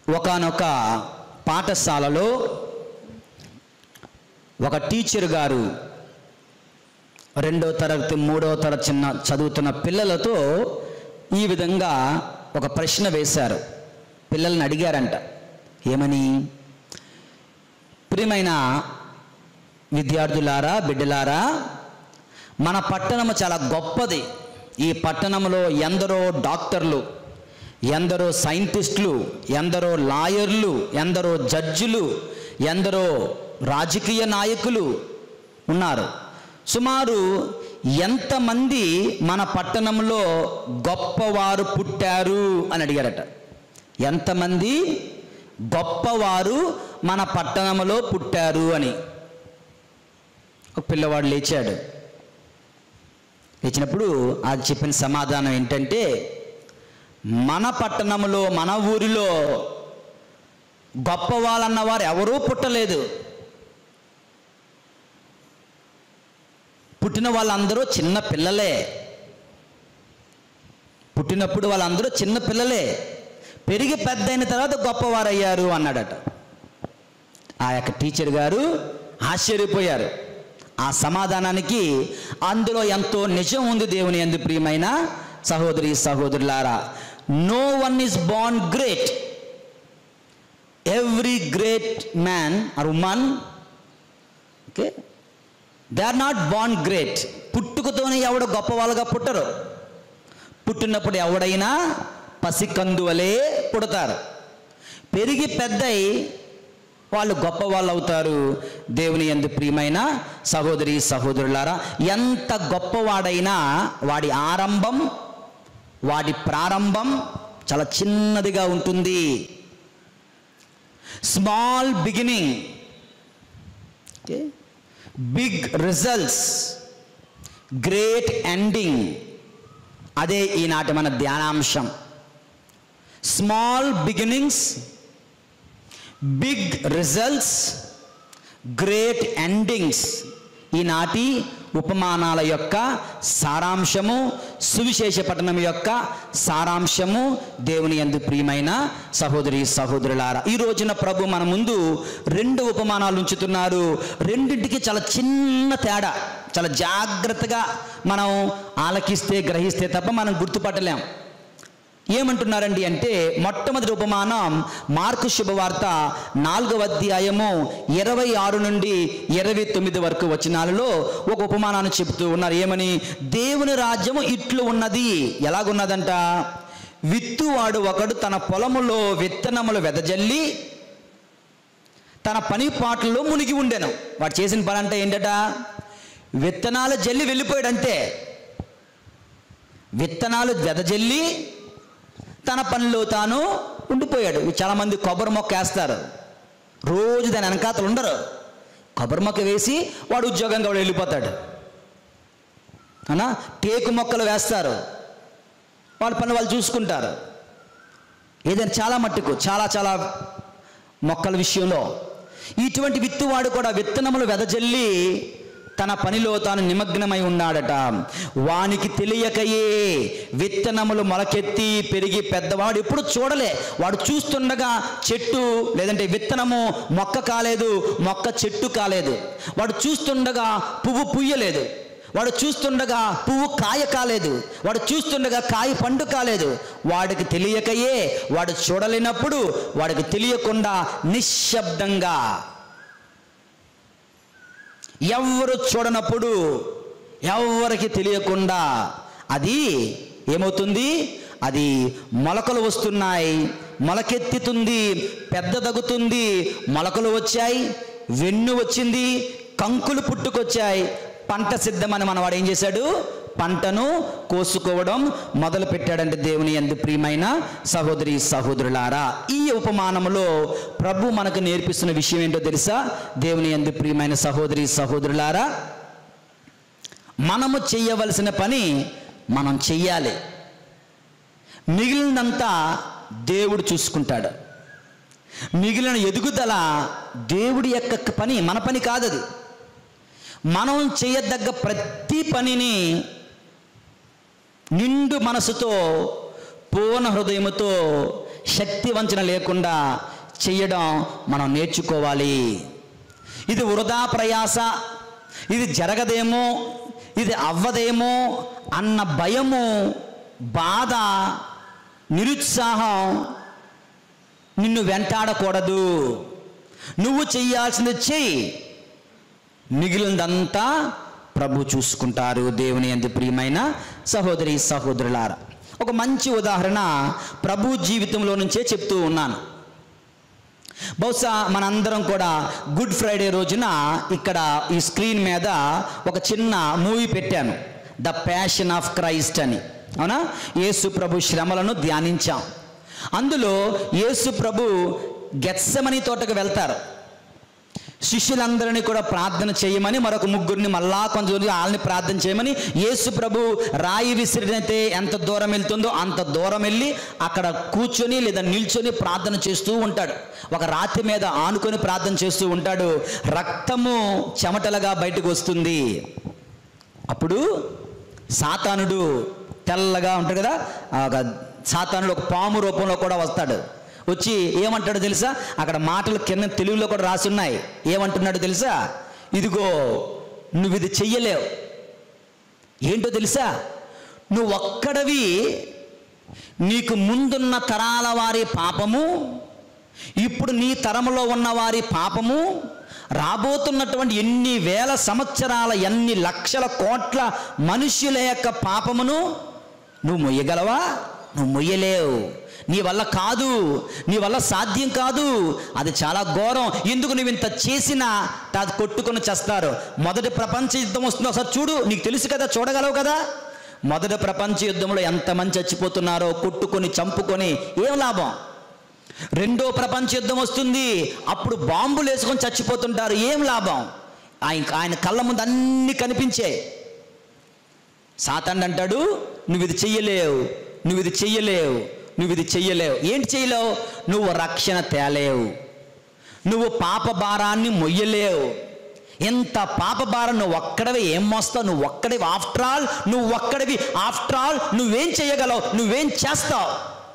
ఒకానొక పాఠశాలలో ఒక టీచర్ గారు రెండో తరగతి మూడో తరగతి చిన్న చదువుతున్న పిల్లలతో ఈ విధంగా ఒక ప్రశ్న వేశారు పిల్లల్ని అడిగారంట ఏమని ప్రియమైన విద్యార్థులారా బిడ్డలారా మన పట్టణము చాలా గొప్పది ఈ పట్టణంలో ఎందరో డాక్టర్లు ఎందరో సైంటిస్టులు ఎందరో లాయర్లు ఎందరో జడ్జిలు ఎందరో రాజకీయ నాయకులు ఉన్నారు సుమారు ఎంతమంది మన పట్టణంలో గొప్పవారు పుట్టారు అని అడిగారట ఎంతమంది గొప్పవారు మన పట్టణంలో పుట్టారు అని ఒక పిల్లవాడు లేచాడు లేచినప్పుడు అది చెప్పిన సమాధానం ఏంటంటే మన పట్టణంలో మన ఊరిలో గొప్ప వాళ్ళన్నవారు ఎవరూ పుట్టలేదు పుట్టిన వాళ్ళందరూ చిన్న పిల్లలే పుట్టినప్పుడు వాళ్ళందరూ చిన్న పిల్లలే పెరిగి పెద్ద అయిన తర్వాత గొప్పవారయ్యారు అన్నాడట ఆ యొక్క టీచర్ గారు ఆశ్చర్యపోయారు ఆ సమాధానానికి అందులో ఎంతో నిజం ఉంది దేవుని ఎందు ప్రియమైన సహోదరి సహోదరులారా no one is born great every great man or woman okay they are not born great పుట్టుకతోనే ఎవడు గొప్ప వాళ్ళగా పుట్టరు పుట్టినప్పుడు ఎవడైనా పసికందువలే పుడతారు పెరిగి పెద్దై వాళ్ళు గొప్ప వాళ్ళు అవుతారు దేవుని ఎందు ప్రియమైన సహోదరి సహోదరులారా ఎంత గొప్పవాడైనా వాడి ఆరంభం వాడి ప్రారంభం చాలా చిన్నదిగా ఉంటుంది small beginning okay big results great ending అదే ఈనాటి మన ధ్యానాంశం small beginnings big results great endings ఈనాటి ఉపమానాల యొక్క సారాంశము సువిశేష పట్టణం యొక్క సారాంశము దేవుని ఎందు ప్రియమైన సహోదరి సహోదరులారా ఈ రోజున ప్రభు మన ముందు రెండు ఉపమానాలు ఉంచుతున్నారు రెండింటికి చాలా చిన్న తేడా చాలా జాగ్రత్తగా మనం ఆలకిస్తే గ్రహిస్తే తప్ప మనం గుర్తుపట్టలేం ఏమంటున్నారండి అంటే మొట్టమొదటి ఉపమానం మార్కు శుభవార్త నాలుగవ అధ్యాయము ఇరవై ఆరు నుండి ఇరవై తొమ్మిది వరకు వచనాలలో ఒక ఉపమానాన్ని చెబుతూ ఉన్నారు ఏమని దేవుని రాజ్యము ఇట్లు ఉన్నది ఎలాగున్నదంట విత్తువాడు ఒకడు తన పొలములో విత్తనములు వెదజల్లి తన పని పాటల్లో మునిగి ఉండెను వాడు చేసిన పని అంటే ఏంటట విత్తనాలు జల్లి వెళ్ళిపోయాడు అంతే విత్తనాలు వెదజల్లి తన పనిలో తాను ఉండిపోయాడు చాలామంది కొబ్బరి మొక్క వేస్తారు రోజు దాని వెనకాతలు ఉండరు కొబ్బరి మొక్క వేసి వాడు ఉద్యోగంగా వాడు వెళ్ళిపోతాడు అవునా టేకు మొక్కలు వేస్తారు వాళ్ళ పని వాళ్ళు చూసుకుంటారు ఏదైనా చాలా మట్టుకు చాలా చాలా మొక్కల విషయంలో ఇటువంటి విత్తువాడు కూడా విత్తనములు వెదజల్లి తన పనిలో తాను నిమగ్నమై ఉన్నాడట వానికి తెలియకయే విత్తనములు మొలకెత్తి పెరిగి పెద్దవాడు ఎప్పుడు చూడలే వాడు చూస్తుండగా చెట్టు లేదంటే విత్తనము మొక్క కాలేదు మొక్క చెట్టు కాలేదు వాడు చూస్తుండగా పువ్వు పుయ్యలేదు వాడు చూస్తుండగా పువ్వు కాయ కాలేదు వాడు చూస్తుండగా కాయ పండు కాలేదు వాడికి తెలియకయే వాడు చూడలేనప్పుడు వాడికి తెలియకుండా నిశ్శబ్దంగా ఎవరు చూడనప్పుడు ఎవరికి తెలియకుండా అది ఏమవుతుంది అది మొలకలు వస్తున్నాయి మొలకెత్తుతుంది పెద్ద తగ్గుతుంది మొలకలు వచ్చాయి వెన్ను వచ్చింది కంకులు పుట్టుకొచ్చాయి పంట సిద్ధమని మనవాడు ఏం చేశాడు పంటను కోసుకోవడం మొదలు పెట్టాడంటే దేవుని ఎందు ప్రియమైన సహోదరి సహోదరులారా ఈ ఉపమానములో ప్రభు మనకు నేర్పిస్తున్న విషయం ఏంటో తెలుసా దేవుని ఎందు ప్రియమైన సహోదరి సహోదరులారా మనము చెయ్యవలసిన పని మనం చెయ్యాలి మిగిలినంతా దేవుడు చూసుకుంటాడు మిగిలిన ఎదుగుదల దేవుడి యొక్క పని మన పని కాదది మనం చేయదగ్గ ప్రతి పనిని నిండు మనసుతో పూర్ణ హృదయముతో శక్తి వంచన లేకుండా చేయడం మనం నేర్చుకోవాలి ఇది వృధా ప్రయాస ఇది జరగదేమో ఇది అవ్వదేమో అన్న భయము బాధ నిరుత్సాహం నిన్ను వెంటాడకూడదు నువ్వు చెయ్యాల్సింది చెయ్యి మిగిలిందంతా ప్రభు చూసుకుంటారు దేవుని అందు ప్రియమైన సహోదరి సహోదరులారా ఒక మంచి ఉదాహరణ ప్రభు జీవితంలో నుంచే చెప్తూ ఉన్నాను బహుశా మనందరం కూడా గుడ్ ఫ్రైడే రోజున ఇక్కడ ఈ స్క్రీన్ మీద ఒక చిన్న మూవీ పెట్టాను ద ప్యాషన్ ఆఫ్ క్రైస్ట్ అని అవునా యేసు ప్రభు శ్రమలను ధ్యానించాం అందులో యేసు ప్రభు గెత్సమని తోటకు వెళ్తారు శిష్యులందరినీ కూడా ప్రార్థన చేయమని మరొక ముగ్గురిని మళ్ళా కొంచెం వాళ్ళని ప్రార్థన చేయమని యేసు ప్రభు రాయి విసిరినైతే ఎంత దూరం వెళ్తుందో అంత దూరం వెళ్ళి అక్కడ కూర్చొని లేదా నిల్చొని ప్రార్థన చేస్తూ ఉంటాడు ఒక రాతి మీద ఆనుకొని ప్రార్థన చేస్తూ ఉంటాడు రక్తము చెమటలుగా బయటకు వస్తుంది అప్పుడు సాతానుడు తెల్లగా ఉంటాడు కదా ఆ ఒక సాతానుడు ఒక పాము రూపంలో కూడా వస్తాడు వచ్చి ఏమంటాడో తెలుసా అక్కడ మాటలు కింద తెలుగులో కూడా రాసి ఉన్నాయి ఏమంటున్నాడు తెలుసా ఇదిగో నువ్వు ఇది చెయ్యలేవు ఏంటో తెలుసా నువ్వు ఒక్కడవి నీకు ముందున్న తరాల వారి పాపము ఇప్పుడు నీ తరములో ఉన్న వారి పాపము రాబోతున్నటువంటి ఎన్ని వేల సంవత్సరాల ఎన్ని లక్షల కోట్ల మనుష్యుల యొక్క పాపమును నువ్వు మొయ్యగలవా నువ్వు మొయ్యలేవు నీ వల్ల కాదు నీ వల్ల సాధ్యం కాదు అది చాలా ఘోరం ఎందుకు నువ్వు ఇంత చేసినా అది కొట్టుకొని చేస్తారు మొదటి ప్రపంచ యుద్ధం వస్తుందో ఒకసారి చూడు నీకు తెలుసు కదా చూడగలవు కదా మొదటి ప్రపంచ యుద్ధంలో ఎంతమంది చచ్చిపోతున్నారో కొట్టుకొని చంపుకొని ఏం లాభం రెండో ప్రపంచ యుద్ధం వస్తుంది అప్పుడు బాంబులు వేసుకొని చచ్చిపోతుంటారు ఏం లాభం ఆయన ఆయన కళ్ళ ముందు అన్ని కనిపించే సాతాండ్ అంటాడు నువ్వు ఇది చెయ్యలేవు నువ్వు ఇది చెయ్యలేవు నువ్వు ఇది చెయ్యలేవు ఏంటి చేయలేవు నువ్వు రక్షణ తేలేవు నువ్వు పాప భారాన్ని మొయ్యలేవు ఎంత పాప భారం నువ్వు ఒక్కడవి ఏం మోస్తావు నువ్వు ఒక్కడివి ఆఫ్టర్ ఆల్ నువ్వు ఒక్కడివి ఆఫ్టర్ ఆల్ నువ్వేం చేయగలవు నువ్వేం చేస్తావు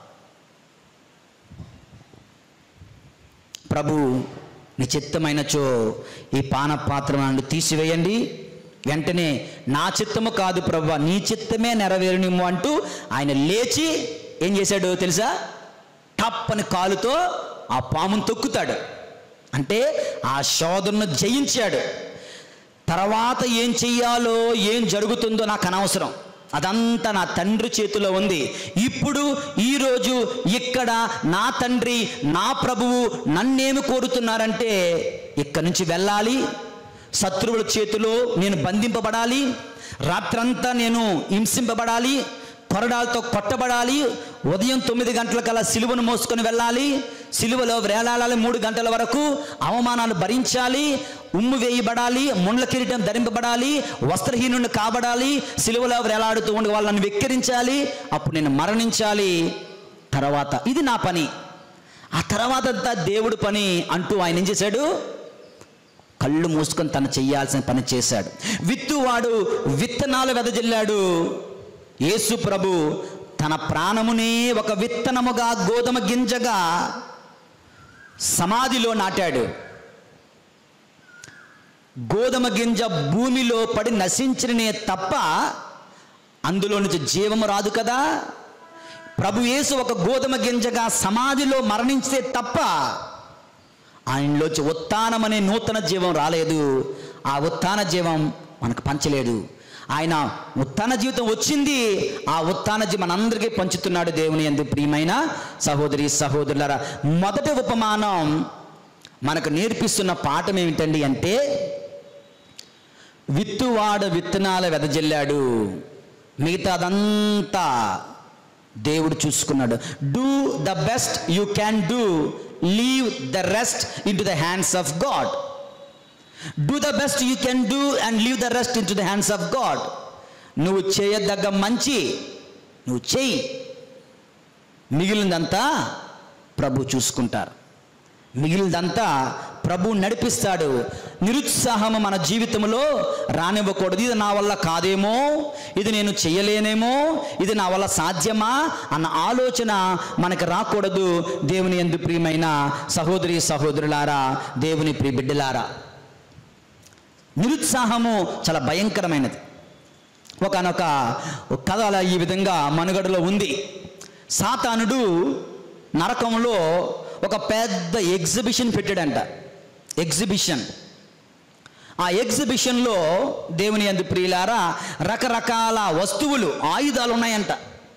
ప్రభు నిచిత్తమైనచో ఈ పానపాత్ర నుండి తీసివేయండి వెంటనే నా చిత్తము కాదు ప్రభు నీ చిత్తమే నెరవేరునిమ్ము అంటూ ఆయన లేచి ఏం చేశాడు తెలుసా టప్ అని కాలుతో ఆ పామును తొక్కుతాడు అంటే ఆ శోధనను జయించాడు తర్వాత ఏం చెయ్యాలో ఏం జరుగుతుందో నాకు అనవసరం అదంతా నా తండ్రి చేతిలో ఉంది ఇప్పుడు ఈరోజు ఇక్కడ నా తండ్రి నా ప్రభువు నన్నేమి కోరుతున్నారంటే ఇక్కడి నుంచి వెళ్ళాలి శత్రువుల చేతిలో నేను బంధింపబడాలి రాత్రంతా నేను హింసింపబడాలి కొరడాలతో కొట్టబడాలి ఉదయం తొమ్మిది గంటలకల్లా సిలువను మోసుకొని వెళ్ళాలి సిలువలో వేలాడాలి మూడు గంటల వరకు అవమానాలు భరించాలి ఉమ్ము వేయబడాలి ముండ్ల కిరీటం ధరింపబడాలి వస్త్రహీనుని కాబడాలి సిలువలో వేలాడుతూ ఉండి వాళ్ళని వెక్కిరించాలి అప్పుడు నేను మరణించాలి తర్వాత ఇది నా పని ఆ తర్వాత అంతా దేవుడు పని అంటూ ఆయన ఏం చేశాడు కళ్ళు మూసుకొని తను చెయ్యాల్సిన పని చేశాడు విత్తువాడు విత్తనాలు వెదజల్లాడు యేసు ప్రభు తన ప్రాణమునే ఒక విత్తనముగా గోధుమ గింజగా సమాధిలో నాటాడు గోధుమ గింజ భూమిలో పడి నశించిననే తప్ప అందులో నుంచి జీవము రాదు కదా ప్రభు యేసు ఒక గోధుమ గింజగా సమాధిలో మరణించితే తప్ప ఆయనలోంచి ఉత్థానం అనే నూతన జీవం రాలేదు ఆ ఉత్థాన జీవం మనకు పంచలేడు ఆయన ఉత్థాన జీవితం వచ్చింది ఆ ఉత్థాన జీవం మనందరికీ పంచుతున్నాడు దేవుని ఎందు ప్రియమైన సహోదరి సహోదరులరా మొదటి ఉపమానం మనకు నేర్పిస్తున్న పాఠం ఏమిటండి అంటే విత్తువాడు విత్తనాలు వెదజల్లాడు మిగతాదంతా దేవుడు చూసుకున్నాడు do the best you can do leave the rest into the hands of God do the best you can do and leave the rest into the hands of God నువ్వు చేయదగ్గ మంచి నువ్వు చెయ్యి మిగిలిందంతా ప్రభు చూసుకుంటారు మిగిలిదంతా ప్రభు నడిపిస్తాడు నిరుత్సాహము మన జీవితంలో రానివ్వకూడదు ఇది నా వల్ల కాదేమో ఇది నేను చేయలేనేమో ఇది నా వల్ల సాధ్యమా అన్న ఆలోచన మనకు రాకూడదు దేవుని ఎందు ప్రియమైన సహోదరి సహోదరులారా దేవుని ప్రియ బిడ్డలారా నిరుత్సాహము చాలా భయంకరమైనది ఒకనొక కథ అలా ఈ విధంగా మనుగడలో ఉంది సాతానుడు నరకంలో ఒక పెద్ద ఎగ్జిబిషన్ పెట్టాడంట ఎగ్జిబిషన్ ఆ ఎగ్జిబిషన్లో దేవుని అందు ప్రియులారా రకరకాల వస్తువులు ఆయుధాలు ఉన్నాయంట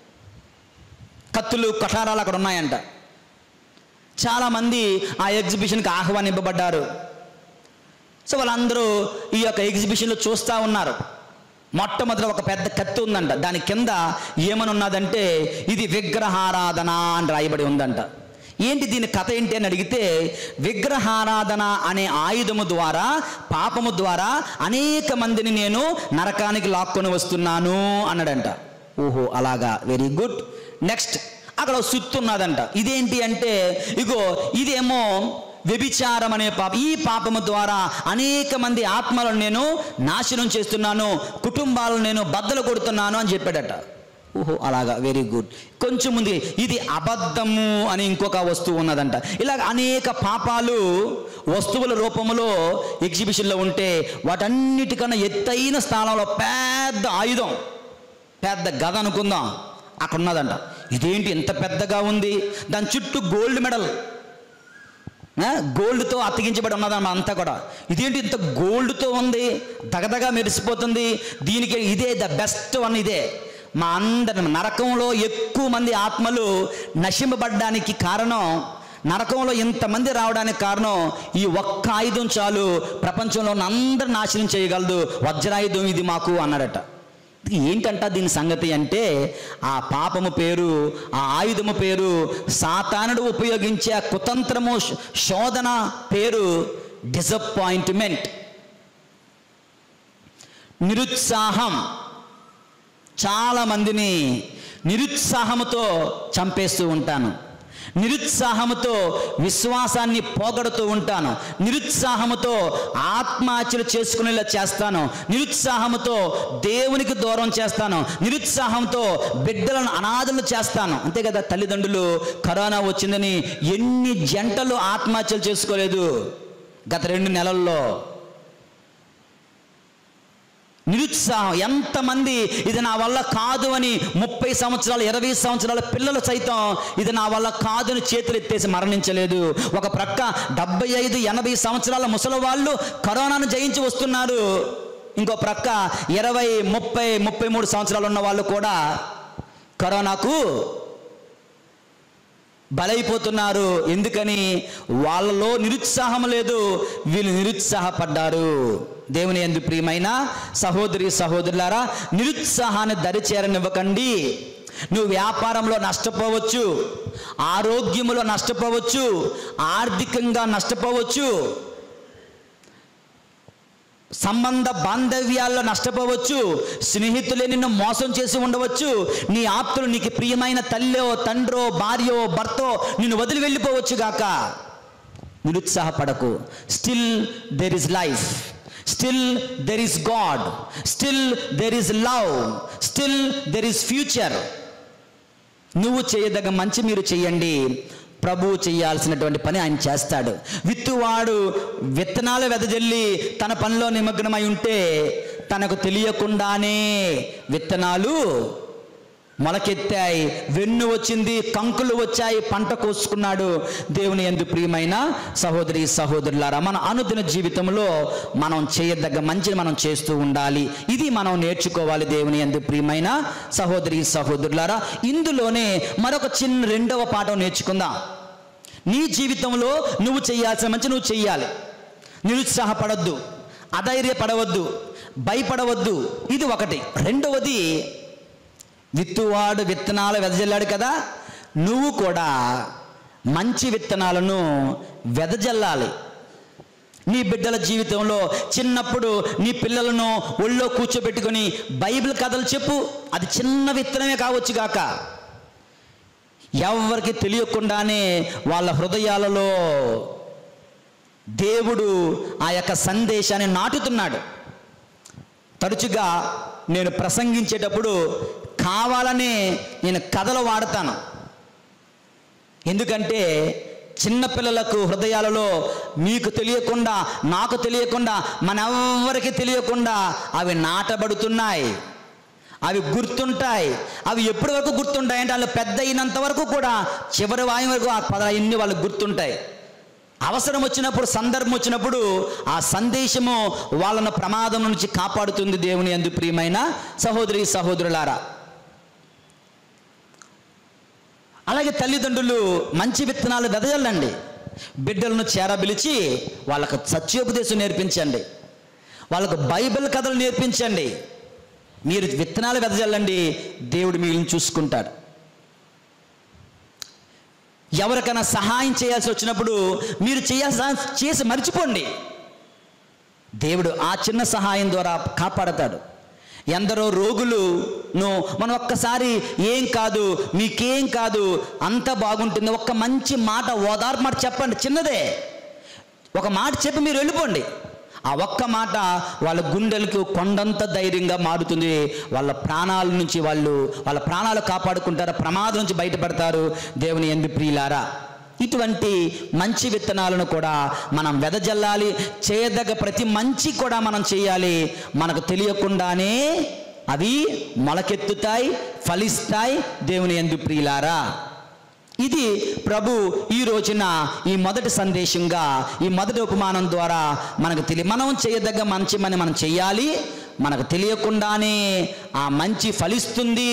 కత్తులు కఠారాలు అక్కడ ఉన్నాయంట చాలామంది ఆ ఎగ్జిబిషన్కి ఆహ్వానింపబడ్డారు సో వాళ్ళందరూ ఈ యొక్క ఎగ్జిబిషన్లో చూస్తూ ఉన్నారు మొట్టమొదట ఒక పెద్ద కత్తి ఉందంట దాని కింద ఏమని ఉన్నదంటే ఇది విగ్రహారాధన అని రాయబడి ఉందంట ఏంటి దీని కథ ఏంటి అని అడిగితే విగ్రహారాధన అనే ఆయుధము ద్వారా పాపము ద్వారా అనేక మందిని నేను నరకానికి లాక్కొని వస్తున్నాను అన్నాడంట ఓహో అలాగా వెరీ గుడ్ నెక్స్ట్ అక్కడ ఒక సుత్తు ఉన్నదంట ఇదేంటి అంటే ఇగో ఇదేమో వ్యభిచారం అనే పాప ఈ పాపము ద్వారా అనేక మంది ఆత్మలను నేను నాశనం చేస్తున్నాను కుటుంబాలను నేను బద్దలు కొడుతున్నాను అని చెప్పాడట ఓహో అలాగా వెరీ గుడ్ కొంచెం ముందు ఇది అబద్ధము అని ఇంకొక వస్తువు ఉన్నదంట ఇలాగ అనేక పాపాలు వస్తువుల రూపంలో ఎగ్జిబిషన్లో ఉంటే వాటన్నిటికన్నా ఎత్తైన స్థానంలో పెద్ద ఆయుధం పెద్ద గద అనుకుందాం అక్కడ ఉన్నదంట ఇదేంటి ఇంత పెద్దగా ఉంది దాని చుట్టూ గోల్డ్ మెడల్ ఆ, గోల్డ్తో అతికించబడి ఉన్నదన్నమాట అంతా కూడా ఇదేంటి ఇంత గోల్డ్తో ఉంది దగదగా మెరిసిపోతుంది దీనికి ఇదే ద బెస్ట్ వన్ ఇదే మా అందరి నరకంలో ఎక్కువ మంది ఆత్మలు నశింపబడ్డానికి కారణం నరకంలో ఇంతమంది రావడానికి కారణం ఈ ఒక్క ఆయుధం చాలు ప్రపంచంలో ఉన్న అందరిని నాశనం చేయగలదు వజ్రాయుధం ఇది మాకు అన్నాడట ఏంటంట దీని సంగతి అంటే ఆ పాపము పేరు ఆ ఆయుధము పేరు సాతానుడు ఉపయోగించే ఆ కుతంత్రము శ- శోధన పేరు డిసప్పాయింట్మెంట్ నిరుత్సాహం చాలా మందిని నిరుత్సాహముతో చంపేస్తూ ఉంటాను నిరుత్సాహముతో విశ్వాసాన్ని పోగొడుతూ ఉంటాను నిరుత్సాహముతో ఆత్మహత్యలు చేసుకునేలా చేస్తాను నిరుత్సాహముతో దేవునికి దూరం చేస్తాను నిరుత్సాహంతో బిడ్డలను అనాథలు చేస్తాను అంతే కదా తల్లిదండ్రులు కరోనా వచ్చిందని ఎన్ని జంటలు ఆత్మహత్యలు చేసుకోలేదు గత రెండు నెలల్లో నిరుత్సాహం ఎంతమంది ఇది నా వల్ల కాదు అని ముప్పై సంవత్సరాలు ఇరవై సంవత్సరాల పిల్లలు సైతం ఇది నా వల్ల కాదు అని చేతులు ఎత్తేసి మరణించలేదు ఒక ప్రక్క డెబ్బై ఐదు ఎనభై సంవత్సరాల ముసలి వాళ్ళు కరోనాను జయించి వస్తున్నారు ఇంకో ప్రక్క ఇరవై ముప్పై ముప్పై మూడు సంవత్సరాలు ఉన్న వాళ్ళు కూడా కరోనాకు బలైపోతున్నారు ఎందుకని వాళ్ళలో నిరుత్సాహం లేదు వీళ్ళు నిరుత్సాహపడ్డారు దేవుని ఎందు ప్రియమైన సహోదరి సహోదరులారా నిరుత్సాహాన్ని దరిచేరనివ్వకండి నువ్వు వ్యాపారంలో నష్టపోవచ్చు ఆరోగ్యములో నష్టపోవచ్చు ఆర్థికంగా నష్టపోవచ్చు సంబంధ బాంధవ్యాల్లో నష్టపోవచ్చు స్నేహితులే నిన్ను మోసం చేసి ఉండవచ్చు నీ ఆప్తులు నీకు ప్రియమైన తల్లో తండ్రో భార్యో భర్తో నిన్ను వదిలి వెళ్ళిపోవచ్చు గాక నిరుత్సాహపడకు still there is life still there is God still there is love still there is future నువ్వు చేయదగ్గ మంచి మీరు చెయ్యండి ప్రభువు చేయాల్సినటువంటి పని ఆయన చేస్తాడు విత్తువాడు విత్తనాలు వెదజల్లి తన పనిలో నిమగ్నమై ఉంటే తనకు తెలియకుండానే విత్తనాలు మొలకెత్తాయి వెన్ను వచ్చింది కంకులు వచ్చాయి పంట కోసుకున్నాడు దేవుని ఎందు ప్రియమైన సహోదరి సహోదరులారా మన అనుదిన జీవితంలో మనం చేయదగ్గ మంచిని మనం చేస్తూ ఉండాలి ఇది మనం నేర్చుకోవాలి దేవుని ఎందు ప్రియమైన సహోదరి సహోదరులారా ఇందులోనే మరొక చిన్న రెండవ పాఠం నేర్చుకుందాం నీ జీవితంలో నువ్వు చేయాల్సిన మంచి నువ్వు చెయ్యాలి నిరుత్సాహపడవద్దు అధైర్యపడవద్దు భయపడవద్దు ఇది ఒకటి రెండవది విత్తువాడు విత్తనాలు వెదజల్లాడు కదా నువ్వు కూడా మంచి విత్తనాలను వెదజల్లాలి నీ బిడ్డల జీవితంలో చిన్నప్పుడు నీ పిల్లలను ఒళ్ళో కూర్చోబెట్టుకొని బైబిల్ కథలు చెప్పు అది చిన్న విత్తనమే కావచ్చు గాక ఎవరికి తెలియకుండానే వాళ్ళ హృదయాలలో దేవుడు ఆ యొక్క సందేశాన్ని నాటుతున్నాడు తరచుగా నేను ప్రసంగించేటప్పుడు కావాలనే నేను కథలు వాడతాను ఎందుకంటే చిన్నపిల్లలకు హృదయాలలో మీకు తెలియకుండా నాకు తెలియకుండా మనెవ్వరికి తెలియకుండా అవి నాటబడుతున్నాయి అవి గుర్తుంటాయి అవి ఎప్పటి వరకు గుర్తుంటాయి అంటే వాళ్ళు పెద్ద అయినంత వరకు కూడా చివరి వాయి వరకు ఆ పదన్ని వాళ్ళకి గుర్తుంటాయి అవసరం వచ్చినప్పుడు సందర్భం వచ్చినప్పుడు ఆ సందేశము వాళ్ళను ప్రమాదం నుంచి కాపాడుతుంది దేవుని అందు ప్రియమైన సహోదరి సహోదరులారా అలాగే తల్లిదండ్రులు మంచి విత్తనాలు వెదజల్లండి బిడ్డలను చేరబిలిచి వాళ్ళకు సత్యోపదేశం నేర్పించండి వాళ్ళకు బైబిల్ కథలు నేర్పించండి మీరు విత్తనాలు వెదజల్లండి దేవుడు మిగిలిన చూసుకుంటాడు ఎవరికైనా సహాయం చేయాల్సి వచ్చినప్పుడు మీరు చేయాల్సిన చేసి మర్చిపోండి దేవుడు ఆ చిన్న సహాయం ద్వారా కాపాడతాడు ఎందరో రోగులును మనం ఒక్కసారి ఏం కాదు మీకేం కాదు అంత బాగుంటుంది ఒక్క మంచి మాట ఓదార్పు మాట చెప్పండి చిన్నదే ఒక మాట చెప్పి మీరు వెళ్ళిపోండి ఆ ఒక్క మాట వాళ్ళ గుండెలకు కొండంత ధైర్యంగా మారుతుంది వాళ్ళ ప్రాణాల నుంచి వాళ్ళు వాళ్ళ ప్రాణాలు కాపాడుకుంటారు ప్రమాదం నుంచి బయటపడతారు దేవుని ఎందు ప్రియులారా ఇటువంటి మంచి విత్తనాలను కూడా మనం వెదజల్లాలి చేయదగ్గ ప్రతి మంచి కూడా మనం చేయాలి మనకు తెలియకుండానే అవి మొలకెత్తుతాయి ఫలిస్తాయి దేవుని ఎందు ప్రియులారా ఇది ప్రభు ఈ రోజున ఈ మొదటి సందేశంగా ఈ మొదటి ఉపమానం ద్వారా మనకు తెలియ మనం చేయదగ్గ మంచి పని మనం చెయ్యాలి మనకు తెలియకుండానే ఆ మంచి ఫలిస్తుంది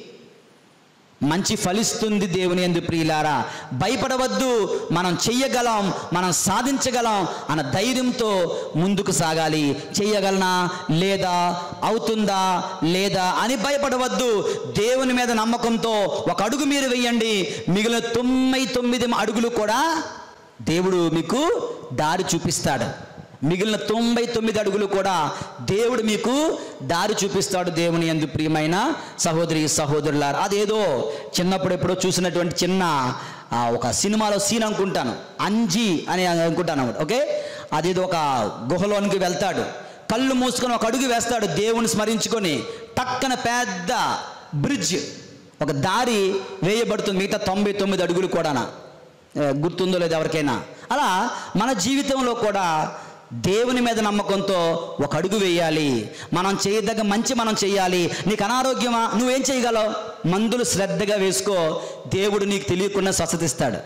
మంచి ఫలిస్తుంది దేవుని ఎందు ప్రియులారా భయపడవద్దు మనం చెయ్యగలం మనం సాధించగలం అన్న ధైర్యంతో ముందుకు సాగాలి చెయ్యగలనా లేదా అవుతుందా లేదా అని భయపడవద్దు దేవుని మీద నమ్మకంతో ఒక అడుగు మీరు వెయ్యండి మిగిలిన తొంభై తొమ్మిది అడుగులు కూడా దేవుడు మీకు దారి చూపిస్తాడు మిగిలిన తొంభై తొమ్మిది అడుగులు కూడా దేవుడు మీకు దారి చూపిస్తాడు దేవుని ఎందు ప్రియమైన సహోదరి సహోదరులారు అదేదో చిన్నప్పుడు ఎప్పుడో చూసినటువంటి చిన్న ఆ, ఒక సినిమాలో సీన్ అనుకుంటాను అంజీ అని అనుకుంటాను ఓకే అదేదో ఒక గుహలోనికి వెళ్తాడు కళ్ళు మూసుకొని ఒక అడుగు వేస్తాడు దేవుని స్మరించుకొని టక్కన పెద్ద బ్రిడ్జ్ ఒక దారి వేయబడుతుంది మిగతా తొంభై తొమ్మిది అడుగులు కూడా గుర్తుందో లేదు ఎవరికైనా అలా మన జీవితంలో కూడా దేవుని మీద నమ్మకంతో ఒక అడుగు వేయాలి మనం చేయదగ్గ మంచి మనం చేయాలి నీకు అనారోగ్యమా నువ్వేం చేయగలవు మందులు శ్రద్ధగా వేసుకో దేవుడు నీకు తెలియకుండా స్వస్థత ఇస్తాడు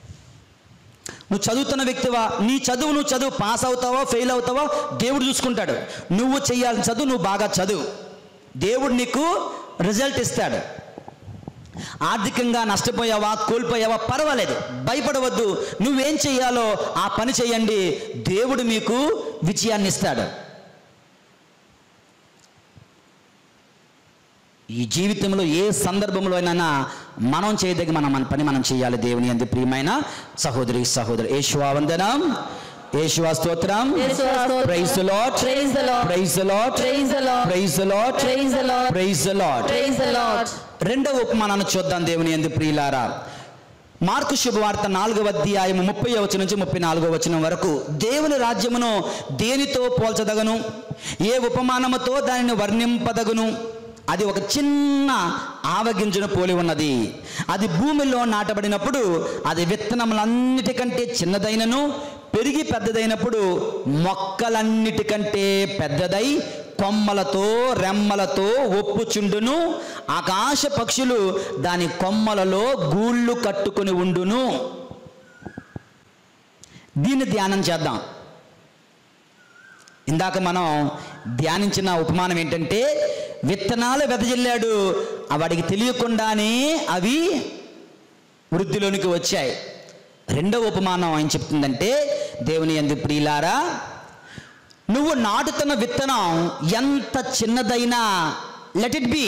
నువ్వు చదువుతున్న వ్యక్తివా నీ చదువు నువ్వు చదువు పాస్ అవుతావో ఫెయిల్ అవుతావో దేవుడు చూసుకుంటాడు నువ్వు చేయాల్సిన చదువు నువ్వు బాగా చదువు దేవుడు నీకు రిజల్ట్ ఇస్తాడు ఆర్థికంగా నష్టపోయావా కోల్పోయావా పర్వాలేదు భయపడవద్దు నువ్వేం చేయాలో ఆ పని చేయండి దేవుడు మీకు విజయాన్ని ఇస్తాడు ఈ జీవితంలో ఏ సందర్భంలో అయినా మనం చేయదగ్గ మనం మన పని మనం చేయాలి దేవుని అందు ప్రియమైన సహోదరి సహోదరు ఏషువా వందనం ఏషువా స్తోత్రం యేసువా స్తోత్రం. Praise the Lord Praise the Lord. Praise the Lord Praise the Lord. Praise the Lord Praise the Lord. Praise the Lord Praise the Lord. రెండవ ఉపమానాన్ని చూద్దాం దేవుని ఎందు ప్రియులారా మార్కు శుభవార్త నాలుగవ అధ్యాయం ముప్పై వచనం నుంచి ముప్పై నాలుగో వచనం వరకు దేవుని రాజ్యమును దేనితో పోల్చదగను ఏ ఉపమానముతో దానిని వర్ణింపదగును అది ఒక చిన్న ఆవగింజను పోలి ఉన్నది అది భూమిలో నాటబడినప్పుడు అది విత్తనములన్నిటికంటే చిన్నదైనను పెరిగి పెద్దదైనప్పుడు మొక్కలన్నిటికంటే పెద్దదై కొమ్మలతో రెమ్మలతో ఒప్పుచుండును ఆకాశ పక్షులు దాని కొమ్మలలో గూళ్ళు కట్టుకొని ఉండును దీన్ని ధ్యానం చేద్దాం ఇందాక మనం ధ్యానించిన ఉపమానం ఏంటంటే విత్తనాలు వెదజల్లాడు వాడికి తెలియకుండానే అవి వృద్ధిలోనికి వచ్చాయి రెండవ ఉపమానం ఏం చెప్తుందంటే దేవుని ఎందు ప్రియులారా నువ్వు నాటుతున్న విత్తనం ఎంత చిన్నదైనా లెట్ ఇట్ బి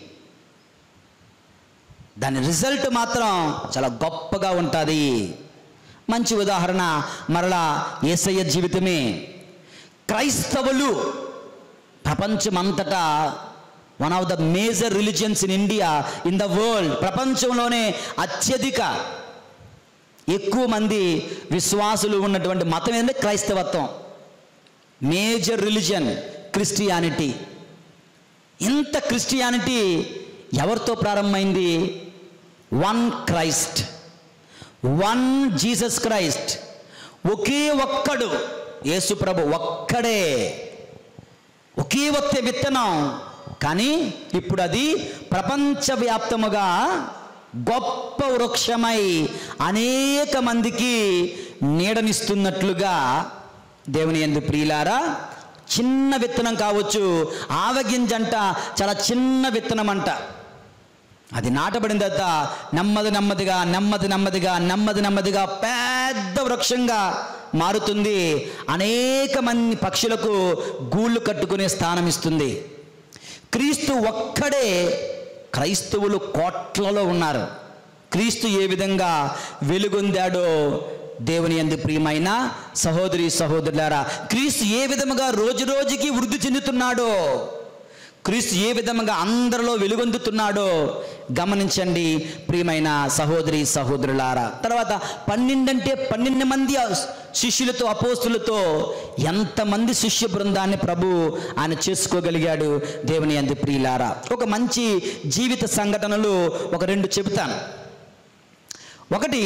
దాని రిజల్ట్ మాత్రం చాలా గొప్పగా ఉంటుంది మంచి ఉదాహరణ మరలా ఏసయ్య జీవితమే క్రైస్తవులు ప్రపంచమంతటా one of the major religions in India in the world ప్రపంచంలోనే అత్యధిక ఎక్కువ మంది విశ్వాసులు ఉన్నటువంటి మతం ఏంటంటే క్రైస్తవత్వం మేజర్ రిలిజన్ క్రిస్టియానిటీ ఇంత క్రిస్టియానిటీ ఎవరితో ప్రారంభమైంది one Christ one Jesus Christ ఒకే ఒక్కడు యేసు ప్రభు ఒక్కడే ఒకే ఒక్క విత్తనం కానీ ఇప్పుడు అది ప్రపంచవ్యాప్తముగా గొప్ప వృక్షమై అనేక మందికి నీడనిస్తున్నట్లుగా దేవుని ఎందు ప్రియులారా చిన్న విత్తనం కావచ్చు ఆవగింజంట చాలా చిన్న విత్తనం అంట అది నాటబడిన తర్వాత నెమ్మది నెమ్మదిగా నెమ్మది నెమ్మదిగా నెమ్మది నెమ్మదిగా పెద్ద వృక్షంగా మారుతుంది అనేక మంది పక్షులకు గూళ్ళు కట్టుకునే స్థానం ఇస్తుంది క్రీస్తు ఒక్కడే క్రైస్తవులు కోట్లలో ఉన్నారు క్రీస్తు ఏ విధంగా వెలుగొందాడో దేవుని ఎందు ప్రియమైన సహోదరి సహోదరులారా క్రీస్తు ఏ విధముగా రోజు రోజుకి వృద్ధి చెందుతున్నాడో క్రీస్తు ఏ విధంగా అందరిలో వెలుగొందుతున్నాడో గమనించండి ప్రియమైన సహోదరి సహోదరులారా తర్వాత పన్నెండంటే పన్నెండు మంది శిష్యులతో అపోస్తులతో ఎంతమంది శిష్య బృందాన్ని ప్రభు ఆయన చేసుకోగలిగాడు దేవుని అంది ప్రియులారా ఒక మంచి జీవిత సంఘటనలు ఒక రెండు చెబుతాను ఒకటి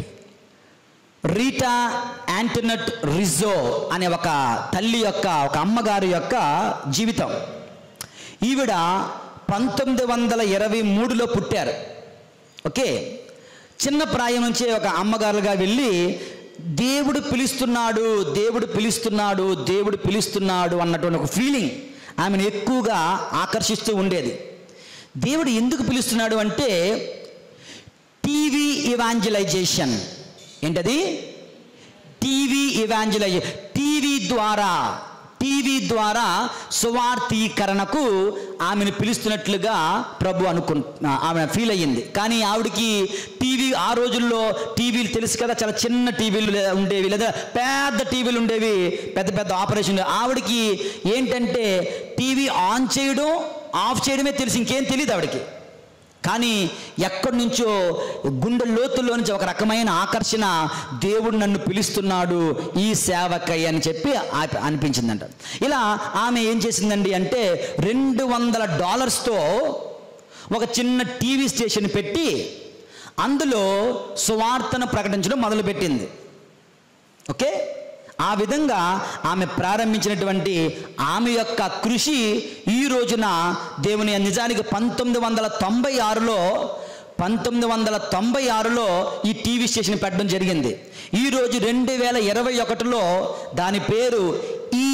రీటా యాంటనట్ రిజో అనే ఒక తల్లి యొక్క ఒక అమ్మగారి యొక్క జీవితం ఈవిడ పంతొమ్మిది వందల ఇరవై మూడులో పుట్టారు ఓకే చిన్న ప్రాయం నుంచే ఒక అమ్మగారుగా వెళ్ళి దేవుడు పిలుస్తున్నాడు దేవుడు పిలుస్తున్నాడు దేవుడు పిలుస్తున్నాడు అన్నటువంటి ఒక ఫీలింగ్ ఆమెను ఎక్కువగా ఆకర్షిస్తూ ఉండేది దేవుడు ఎందుకు పిలుస్తున్నాడు అంటే టీవీ ఇవాంజలైజేషన్ ఏంటది టీవీ ఇవాంజలైజే టీవీ ద్వారా టీవీ ద్వారా సువార్థీకరణకు ఆమెను పిలుస్తున్నట్లుగా ప్రభు అనుకు ఆమె ఫీల్ అయ్యింది కానీ ఆవిడకి టీవీ ఆ రోజుల్లో టీవీలు తెలుసు కదా చాలా చిన్న టీవీలు లే- ఉండేవి లేదా పెద్ద టీవీలు ఉండేవి పెద్ద పెద్ద ఆపరేషన్లు ఆవిడకి ఏంటంటే టీవీ ఆన్ చేయడం ఆఫ్ చేయడమే తెలుసు ఇంకేం తెలియదు ఆవిడకి కానీ ఎక్కడి నుంచో గుండె లోతుల్లో నుంచి ఒక రకమైన ఆకర్షణ దేవుడు నన్ను పిలుస్తున్నాడు ఈ సేవకై అని చెప్పి ఆ- అనిపించిందంట ఇలా ఆమె ఏం చేసిందండి అంటే రెండు వందల డాలర్స్తో ఒక చిన్న టీవీ స్టేషన్ పెట్టి అందులో సువార్తను ప్రకటించడం మొదలుపెట్టింది ఓకే ఆ విధంగా ఆమె ప్రారంభించినటువంటి ఆమె యొక్క కృషి ఈ రోజున దేవుని నిజానికి పంతొమ్మిది వందల తొంభై ఆరులో పంతొమ్మిది వందల తొంభై ఆరులో ఈ టీవీ స్టేషన్ పెట్టడం జరిగింది ఈరోజు రెండు వేల ఇరవై ఒకటిలో దాని పేరు E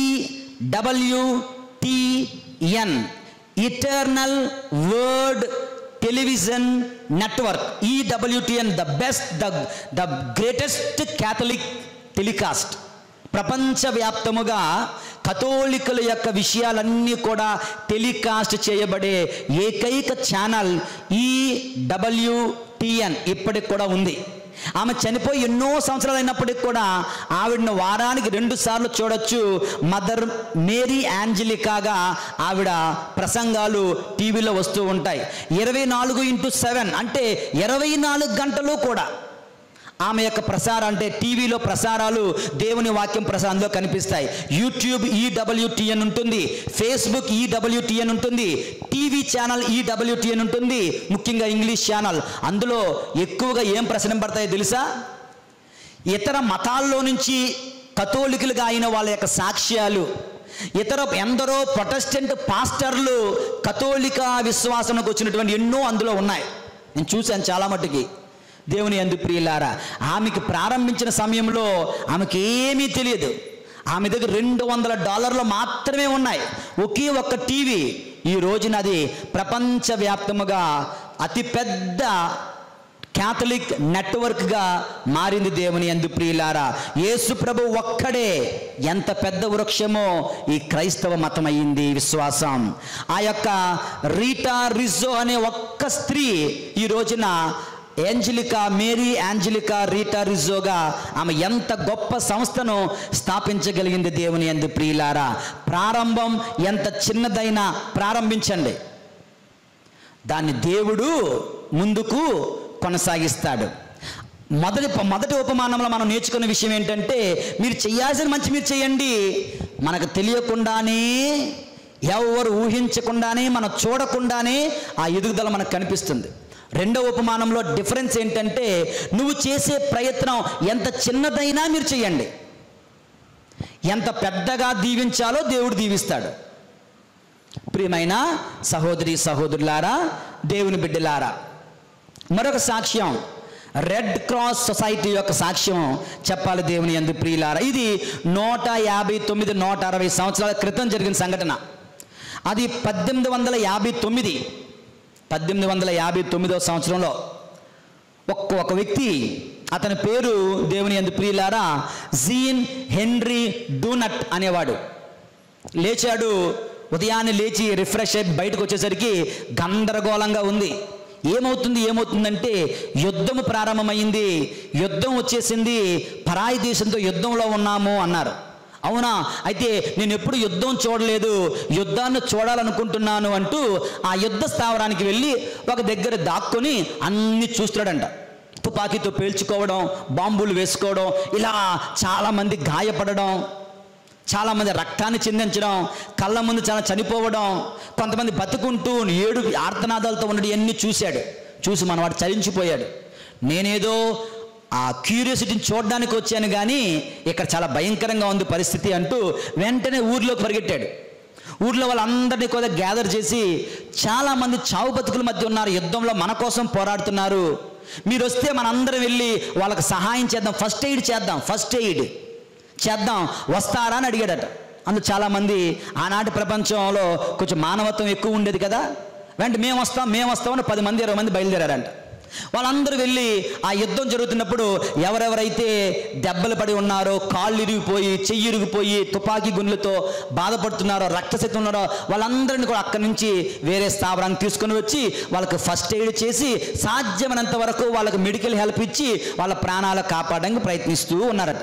WTN eternal word television network EWTN the best the the greatest Catholic telecast ప్రపంచవ్యాప్తముగా కథోలికుల యొక్క విషయాలన్నీ కూడా టెలికాస్ట్ చేయబడే ఏకైక ఛానల్ ఈ డబ్ల్యూటిఎన్ ఇప్పటికి కూడా ఉంది ఆమె చనిపోయి ఎన్నో సంవత్సరాలు అయినప్పటికి కూడా ఆవిడను వారానికి రెండు సార్లు చూడొచ్చు మదర్ మేరీ యాంజలికాగా ఆవిడ ప్రసంగాలు టీవీలో వస్తూ ఉంటాయి ఇరవై నాలుగు ఇంటూ సెవెన్ అంటే ఇరవై నాలుగు గంటలు కూడా ఆమె యొక్క ప్రసారం అంటే టీవీలో ప్రసారాలు దేవుని వాక్యం ప్రసారంలో కనిపిస్తాయి యూట్యూబ్ ఈడబ్ల్యూటిఎన్ ఉంటుంది ఫేస్బుక్ ఈడబ్ల్యూటిఎన్ ఉంటుంది టీవీ ఛానల్ ఈడబ్ల్యూటిఎన్ ఉంటుంది ముఖ్యంగా ఇంగ్లీష్ ఛానల్ అందులో ఎక్కువగా ఏం ప్రశ్నింపడతాయో తెలుసా ఇతర మతాల్లో నుంచి కథోలికులుగా అయిన వాళ్ళ యొక్క సాక్ష్యాలు ఇతర ఎందరో ప్రొటెస్టెంట్ పాస్టర్లు కథోలిక విశ్వాసంలోకి వచ్చినటువంటి ఎన్నో అందులో ఉన్నాయి నేను చూశాను చాలా మట్టుకి దేవుని ఎందు ప్రియులారా ఆమెకి ప్రారంభించిన సమయంలో ఆమెకి ఏమీ తెలియదు ఆమె దగ్గర రెండు వందల డాలర్లు మాత్రమే ఉన్నాయి ఒకే ఒక్క టీవీ ఈ రోజున అది ప్రపంచవ్యాప్తముగా అతిపెద్ద క్యాథలిక్ నెట్వర్క్గా మారింది దేవుని ఎందు ప్రియులారా యేసు ప్రభు ఒక్కడే ఎంత పెద్ద వృక్షమో ఈ క్రైస్తవ మతం అయ్యింది విశ్వాసం ఆ యొక్క రీటా రిజో అనే ఒక్క స్త్రీ ఈ రోజున ఏంజలికా మేరీ యాంజలికా రీటా రిజోగా ఆమె ఎంత గొప్ప సంస్థను స్థాపించగలిగింది దేవుని ఎందు ప్రియులారా ప్రారంభం ఎంత చిన్నదైనా ప్రారంభించండి దాన్ని దేవుడు ముందుకు కొనసాగిస్తాడు మొదటి మొదటి ఉపమానంలో మనం నేర్చుకున్న విషయం ఏంటంటే మీరు చేయాల్సిన మంచి మీరు చేయండి మనకు తెలియకుండానే ఎవరు ఊహించకుండానే మనం చూడకుండానే ఆ ఎదుగుదల మనకు కనిపిస్తుంది రెండవ ఉపమానంలో డిఫరెన్స్ ఏంటంటే నువ్వు చేసే ప్రయత్నం ఎంత చిన్నదైనా మీరు చేయండి ఎంత పెద్దగా దీవించాలో దేవుడు దీవిస్తాడు ప్రియమైన సహోదరి సహోదరులారా దేవుని బిడ్డలారా మరొక సాక్ష్యం రెడ్ క్రాస్ సొసైటీ యొక్క సాక్ష్యం చెప్పాలి దేవుని ఎందు ప్రియులారా ఇది నూట యాభై తొమ్మిది నూట అరవై సంవత్సరాల క్రితం జరిగిన సంఘటన అది పద్దెనిమిది వందల యాభై తొమ్మిది పద్దెనిమిది వందల యాభై తొమ్మిదవ సంవత్సరంలో ఒక్క ఒక వ్యక్తి అతని పేరు దేవుని ఎందు ప్రియులారా జీన్ హెన్రీ డూనట్ అనేవాడు లేచాడు ఉదయాన్నే లేచి రిఫ్రెష్ అయి బయటకు వచ్చేసరికి గందరగోళంగా ఉంది ఏమవుతుంది ఏమవుతుందంటే యుద్ధము ప్రారంభమైంది యుద్ధం వచ్చేసింది పరాయి దేశంతో యుద్ధంలో ఉన్నాము అన్నారు అవునా అయితే నేను ఎప్పుడు యుద్ధం చూడలేదు యుద్ధాన్ని చూడాలనుకుంటున్నాను అంటూ ఆ యుద్ధ స్థావరానికి వెళ్ళి ఒక దగ్గర దాక్కొని అన్ని చూస్తున్నాడంట తుపాకీతో పేల్చుకోవడం బాంబులు వేసుకోవడం ఇలా చాలామంది గాయపడడం చాలామంది రక్తాన్ని చిందించడం కళ్ళ ముందు చాలా చనిపోవడం కొంతమంది బతుకుంటూ ఏడు ఆర్తనాదాలతో ఉండడం ఇవన్నీ చూశాడు చూసి మనవాడు చలించిపోయాడు నేనేదో ఆ క్యూరియాసిటీని చూడడానికి వచ్చాను కానీ ఇక్కడ చాలా భయంకరంగా ఉంది పరిస్థితి అంటూ వెంటనే ఊర్లోకి పరిగెట్టాడు ఊర్లో వాళ్ళందరినీ కూడా గ్యాదర్ చేసి చాలామంది చావు బతుకుల మధ్య ఉన్నారు యుద్ధంలో మన కోసం పోరాడుతున్నారు మీరు వస్తే మనందరం వెళ్ళి వాళ్ళకి సహాయం చేద్దాం ఫస్ట్ ఎయిడ్ చేద్దాం ఫస్ట్ ఎయిడ్ చేద్దాం వస్తారా అని అడిగాడట అందులో చాలామంది ఆనాటి ప్రపంచంలో కొంచెం మానవత్వం ఎక్కువ ఉండేది కదా వెంటనే మేము వస్తాం మేము వస్తామని పది మంది ఇరవై మంది బయలుదేరారంట వాళ్ళందరూ వెళ్ళి ఆ యుద్ధం జరుగుతున్నప్పుడు ఎవరెవరైతే దెబ్బలు పడి ఉన్నారో కాళ్ళు ఇరిగిపోయి చెయ్యి ఇరిగిపోయి తుపాకీ గుండ్లతో బాధపడుతున్నారో రక్తశక్తి ఉన్నారో వాళ్ళందరిని కూడా అక్కడి నుంచి వేరే స్థావరానికి తీసుకొని వచ్చి వాళ్ళకి ఫస్ట్ ఎయిడ్ చేసి సాధ్యమైనంత వరకు వాళ్ళకి మెడికల్ హెల్ప్ ఇచ్చి వాళ్ళ ప్రాణాలు కాపాడడానికి ప్రయత్నిస్తూ ఉన్నారట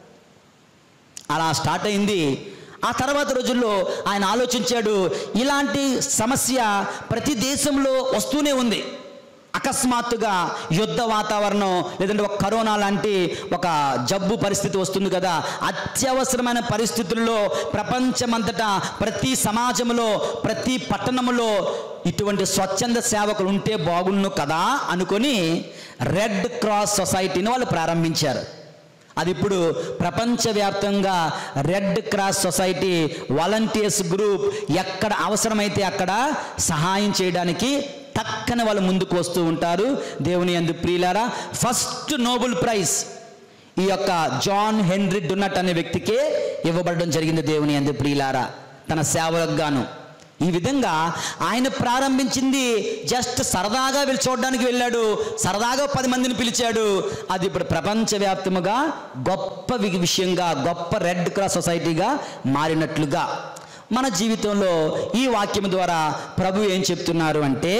అలా స్టార్ట్ అయింది ఆ తర్వాత రోజుల్లో ఆయన ఆలోచించాడు ఇలాంటి సమస్య ప్రతి దేశంలో వస్తూనే ఉంది అకస్మాత్తుగా యుద్ధ వాతావరణం లేదంటే ఒక కరోనా లాంటి ఒక జబ్బు పరిస్థితి వస్తుంది కదా అత్యవసరమైన పరిస్థితుల్లో ప్రపంచమంతటా ప్రతి సమాజంలో ప్రతి పట్టణంలో ఇటువంటి స్వచ్ఛంద సేవకులు ఉంటే బాగుండు కదా అనుకొని రెడ్ క్రాస్ సొసైటీని వాళ్ళు ప్రారంభించారు అది ఇప్పుడు ప్రపంచవ్యాప్తంగా red cross society volunteers group ఎక్కడ అవసరమైతే అక్కడ సహాయం చేయడానికి టక్కన వాళ్ళు ముందుకు వస్తూ ఉంటారు దేవుని అందు ప్రియులారా ఫస్ట్ నోబెల్ ప్రైజ్ ఈ యొక్క జాన్ హెన్రీ డున్నట్ అనే వ్యక్తికే ఇవ్వబడడం జరిగింది దేవుని అందు ప్రియులారా తన సేవలకు గాను ఈ విధంగా ఆయన ప్రారంభించింది జస్ట్ సరదాగా వెళ్ళి చూడడానికి వెళ్ళాడు సరదాగా పది మందిని పిలిచాడు అది ఇప్పుడు ప్రపంచవ్యాప్తముగా గొప్ప వి- విషయంగా గొప్ప రెడ్ క్రాస్ సొసైటీగా మారినట్లుగా మన జీవితంలో ఈ వాక్యం ద్వారా ప్రభు ఏం చెప్తున్నారు అంటే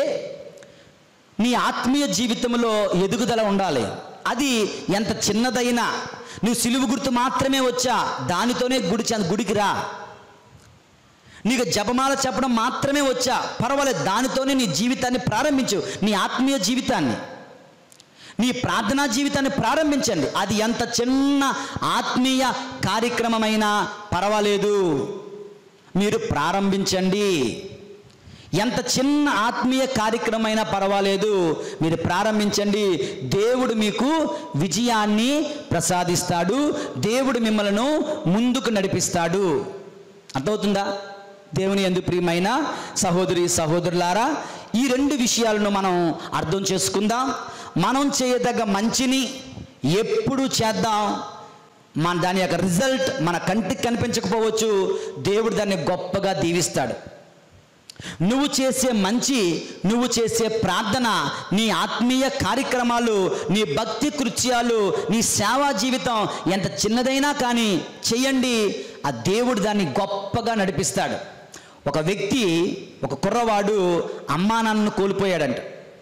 నీ ఆత్మీయ జీవితంలో ఎదుగుదల ఉండాలి అది ఎంత చిన్నదైనా నువ్వు సిలువు గుర్తు మాత్రమే వచ్చా దానితోనే గుడి చ- గుడికి రా నీకు జపమాల చెప్పడం మాత్రమే వచ్చా పర్వాలేదు దానితోనే నీ జీవితాన్ని ప్రారంభించు నీ ఆత్మీయ జీవితాన్ని నీ ప్రార్థనా జీవితాన్ని ప్రారంభించండి అది ఎంత చిన్న ఆత్మీయ కార్యక్రమమైనా పర్వాలేదు మీరు ప్రారంభించండి ఎంత చిన్న ఆత్మీయ కార్యక్రమమైనా పర్వాలేదు మీరు ప్రారంభించండి దేవుడు మీకు విజయాన్ని ప్రసాదిస్తాడు దేవుడు మిమ్మల్ని ముందుకు నడిపిస్తాడు అర్థమవుతుందా దేవుని ఎందు ప్రియమైన సహోదరి సహోదరులారా ఈ రెండు విషయాలను మనం అర్థం చేసుకుందాం మనం చేయదగ్గ మంచిని ఎప్పుడు చేద్దాం మన దాని యొక్క రిజల్ట్ మన కంటికి కనిపించకపోవచ్చు దేవుడు దాన్ని గొప్పగా దీవిస్తాడు నువ్వు చేసే మంచి నువ్వు చేసే ప్రార్థన నీ ఆత్మీయ కార్యక్రమాలు నీ భక్తి కృత్యాలు నీ సేవా జీవితం ఎంత చిన్నదైనా కానీ చెయ్యండి ఆ దేవుడు దాన్ని గొప్పగా నడిపిస్తాడు ఒక వ్యక్తి ఒక కుర్రవాడు అమ్మా నాన్నను కోల్పోయాడంట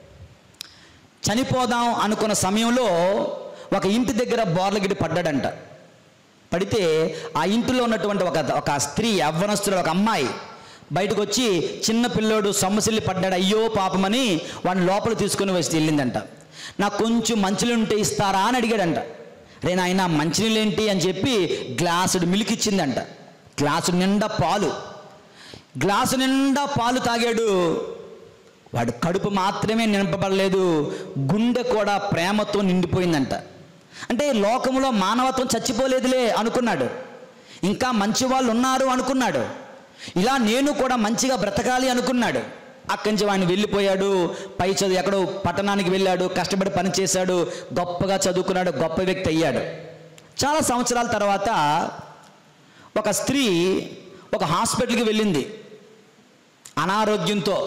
చనిపోదాం అనుకున్న సమయంలో ఒక ఇంటి దగ్గర బోర్లగిడి పడ్డాడంట పడితే ఆ ఇంటిలో ఉన్నటువంటి ఒక ఒక స్త్రీ యవ్వనస్తుడు ఒక అమ్మాయి బయటకు వచ్చి చిన్న పిల్లోడు సొమ్మసిల్లి పడ్డాడు అయ్యో పాపమని వాడిని లోపల తీసుకొని వచ్చి వెళ్ళిందంట నాకు కొంచెం మంచినీళ్ళు ఉంటే ఇస్తారా అని అడిగాడంట రే నాయన మంచినీళ్ళు ఏంటి అని చెప్పి గ్లాసుడు మిల్క్ ఇచ్చిందంట గ్లాసు నిండా పాలు గ్లాసు నిండా పాలు తాగాడు వాడు కడుపు మాత్రమే నింపబడలేదు గుండె కూడా ప్రేమతో నిండిపోయిందంట అంటే లోకంలో మానవత్వం చచ్చిపోలేదులే అనుకున్నాడు ఇంకా మంచి వాళ్ళు ఉన్నారు అనుకున్నాడు ఇలా నేను కూడా మంచిగా బ్రతకాలి అనుకున్నాడు అక్కడి నుంచి వాడిని వెళ్ళిపోయాడు పై చదువు ఎక్కడో పట్టణానికి వెళ్ళాడు కష్టపడి పని చేశాడు గొప్పగా చదువుకున్నాడు గొప్ప వ్యక్తి అయ్యాడు చాలా సంవత్సరాల తర్వాత ఒక స్త్రీ ఒక హాస్పిటల్కి వెళ్ళింది అనారోగ్యంతో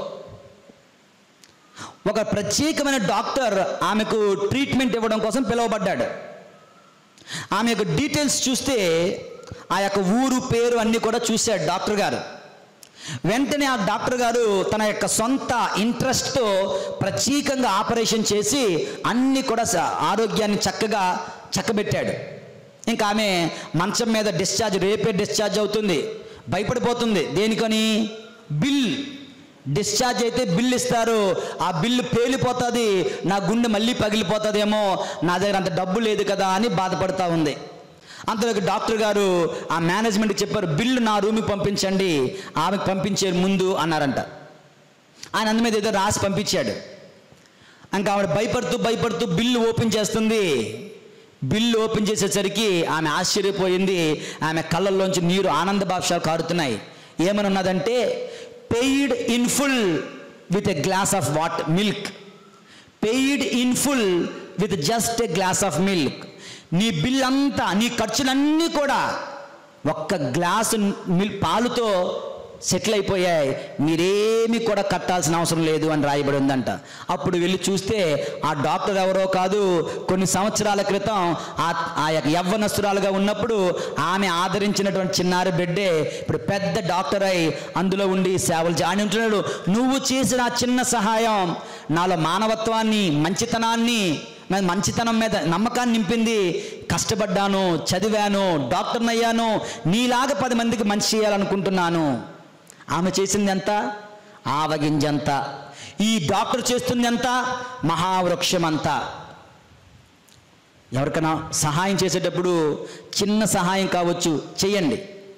ఒక ప్రత్యేకమైన డాక్టర్ ఆమెకు ట్రీట్మెంట్ ఇవ్వడం కోసం పిలువబడ్డాడు ఆమె యొక్క డీటెయిల్స్ చూస్తే ఆ యొక్క ఊరు పేరు అన్నీ కూడా చూశాడు డాక్టర్ గారు వెంటనే ఆ డాక్టర్ గారు తన యొక్క సొంత ఇంట్రెస్ట్తో ప్రత్యేకంగా ఆపరేషన్ చేసి అన్ని కూడా స- ఆరోగ్యాన్ని చక్కగా చక్కబెట్టాడు ఇంకా ఆమె మంచం మీద డిశ్చార్జ్ రేపే డిశ్చార్జ్ అవుతుంది భయపడిపోతుంది దేనికని బిల్ డిశ్చార్జ్ అయితే బిల్ ఇస్తారు ఆ బిల్లు పేలిపోతుంది నా గుండె మళ్ళీ పగిలిపోతుందేమో నా దగ్గర అంత డబ్బు లేదు కదా అని బాధపడుతూ ఉంది అంతలోకి డాక్టర్ గారు ఆ మేనేజ్మెంట్కి చెప్పారు బిల్లు నా రూమ్కి పంపించండి ఆమెకు పంపించే ముందు అన్నారంట ఆయన అందు మీద ఏదో రాసి పంపించాడు ఇంకా ఆవిడ భయపడుతూ భయపడుతూ బిల్లు ఓపెన్ చేస్తుంది బిల్లు ఓపెన్ చేసేసరికి ఆమె ఆశ్చర్యపోయింది ఆమె కళ్ళల్లోంచి నీరు ఆనంద బాష్పాలు కారుతున్నాయి ఏమని ఉన్నదంటే paid in full with a glass of what milk paid in full with just a glass of milk నీ బిల్ అంతా నీ ఖర్చులన్నీ కూడా ఒక్క గ్లాసు మిల్ పాలుతో సెటిల్ అయిపోయాయి మీరేమి కూడా కట్టాల్సిన అవసరం లేదు అని రాయబడి ఉందంట అప్పుడు వెళ్ళి చూస్తే ఆ డాక్టర్ ఎవరో కాదు కొన్ని సంవత్సరాల క్రితం ఆ ఆ యొక్క యవ్వనస్తురాలుగా ఉన్నప్పుడు ఆమె ఆదరించినటువంటి చిన్నారి బిడ్డే ఇప్పుడు పెద్ద డాక్టర్ అయి అందులో ఉండి సేవలు జాని ఉంటున్నాడు నువ్వు చేసిన ఆ చిన్న సహాయం నాలో మానవత్వాన్ని మంచితనాన్ని నా మంచితనం మీద నమ్మకాన్ని నింపింది కష్టపడ్డాను చదివాను డాక్టర్ని అయ్యాను నీలాగా పది మందికి మంచి చేయాలనుకుంటున్నాను ఆమె చేసింది ఎంత ఆవగింజంత ఈ డాక్టర్ చేస్తుంది ఎంత మహావృక్షం అంతా ఎవరికైనా సహాయం చేసేటప్పుడు చిన్న సహాయం కావచ్చు చేయండి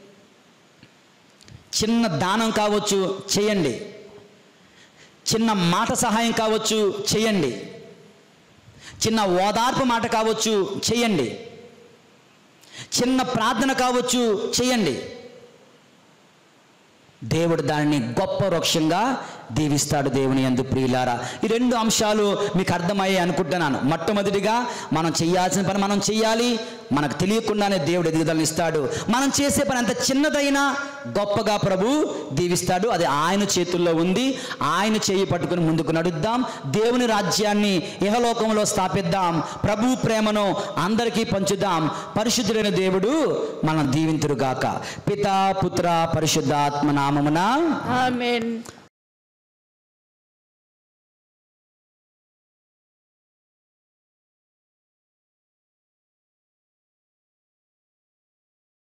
చిన్న దానం కావచ్చు చేయండి చిన్న మాట సహాయం కావచ్చు చేయండి చిన్న ఓదార్పు మాట కావచ్చు చేయండి చిన్న ప్రార్థన కావచ్చు చేయండి దేవుడు దానిని గొప్ప వృక్షంగా దీవిస్తాడు దేవుని ఎందు ప్రియులారా ఈ రెండు అంశాలు మీకు అర్థమయ్యాయి అనుకుంటున్నాను మొట్టమొదటిగా మనం చేయాల్సిన పని మనం చేయాలి మనకు తెలియకుండానే దేవుడు ఎదుగుదలను ఇస్తాడు మనం చేసే పని ఎంత చిన్నదైనా గొప్పగా ప్రభు దీవిస్తాడు అది ఆయన చేతుల్లో ఉంది ఆయన చేయి పట్టుకుని ముందుకు నడుద్దాం దేవుని రాజ్యాన్ని ఇహలోకంలో స్థాపిద్దాం ప్రభు ప్రేమను అందరికీ పంచుదాం పరిశుద్ధుడైన దేవుడు మనం దీవింతురుగాక పితా పుత్ర పరిశుద్ధాత్మ నామమున ఆమెన్